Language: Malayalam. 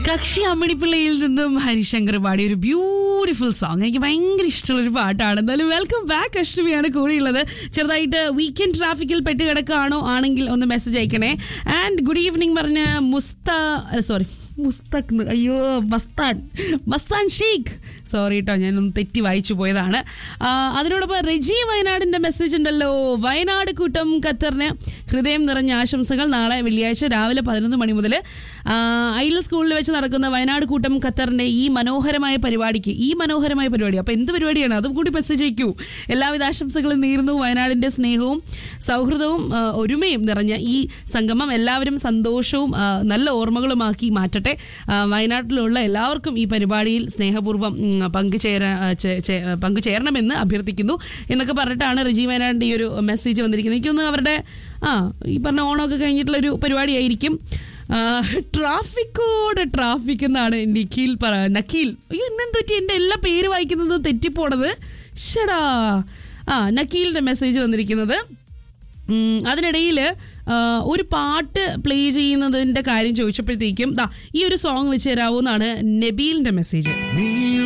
കക്ഷി അമ്മിണിപ്പിള്ളയിൽ നിന്നും ഹരിശങ്കർ പാടിയ ഒരു ബ്യൂട്ടിഫുൾ സോങ് എനിക്ക് ഭയങ്കര ഇഷ്ടമുള്ള ഒരു പാട്ടാണ് എന്തായാലും വെൽക്കം ബാക്ക് അഷ്ടമിയാണ് കൂടെയുള്ളത് ചെറുതായിട്ട് വീക്കെൻഡ് ട്രാഫിക്കിൽ പെട്ട് കിടക്കുകയാണോ ആണെങ്കിൽ ഒന്ന് മെസ്സേജ് അയക്കണേ ആൻഡ് ഗുഡ് ഈവനിങ് പറഞ്ഞ മുസ്ത സോറി മുസ്തഖ് ന്ന്. അയ്യോ മസ്താൻ മസ്താൻ ഷെയ്ഖ് സോറി കേട്ടോ ഞാനൊന്ന് തെറ്റി വായിച്ചു പോയതാണ് ആ, അതിനോടൊപ്പം റെജി വയനാടിന്റെ മെസ്സേജ് ഉണ്ടല്ലോ വയനാട് കൂട്ടം ഖത്തറിന് ഹൃദയം നിറഞ്ഞ ആശംസകൾ നാളെ വെള്ളിയാഴ്ച രാവിലെ പതിനൊന്ന് മണി മുതൽ ഐൽ സ്കൂളിൽ വെച്ച് നടക്കുന്ന വയനാട് കൂട്ടം ഖത്തറിന്റെ ഈ മനോഹരമായ പരിപാടിക്ക് ഈ മനോഹരമായ പരിപാടി അപ്പോൾ എന്ത് പരിപാടിയാണ് അതും കൂടി മെസ്സേജ് അയക്കൂ എല്ലാവിധ ആശംസകളും നേരുന്നു വയനാടിന്റെ സ്നേഹവും സൗഹൃദവും ആ, ഒരുമയും നിറഞ്ഞ ഈ സംഗമം എല്ലാവരും സന്തോഷവും ആ, നല്ല ഓർമ്മകളുമാക്കി മാറ്റട്ടെ ആ, വയനാട്ടിലുള്ള എല്ലാവർക്കും ഈ പരിപാടിയിൽ സ്നേഹപൂർവ്വം ഉം, പങ്കുചേരാ ചേ- ചേ- പങ്കുചേരണമെന്ന് അഭ്യർത്ഥിക്കുന്നു എന്നൊക്കെ പറഞ്ഞിട്ടാണ് റിജി വയനാടിന്റെ ഈ ഒരു മെസ്സേജ് വന്നിരിക്കുന്നത് എനിക്കൊന്ന് അവരുടെ ആ ഈ പറഞ്ഞ ഓണമൊക്കെ കഴിഞ്ഞിട്ടുള്ള ഒരു പരിപാടിയായിരിക്കും ട്രാഫിക്കോട് ട്രാഫിക് എന്നാണ് നിഖിൽ പറ നഖീൽ അയ്യോ ഇന്നെന്ത് പറ്റി എൻ്റെ എല്ലാ പേര് വായിക്കുന്നതും തെറ്റിപ്പോണത് ഷടാ ആ നഖീലിന്റെ മെസ്സേജ് വന്നിരിക്കുന്നത് ഉം, അതിനിടയിൽ ഒരു പാട്ട് പ്ലേ ചെയ്യുന്നതിന്റെ കാര്യം ചോദിച്ചപ്പോഴത്തേക്കും ദാ ഈ ഒരു സോങ് വെച്ച് തരാവോ എന്നാണ് നബീലിന്റെ മെസ്സേജ് നീ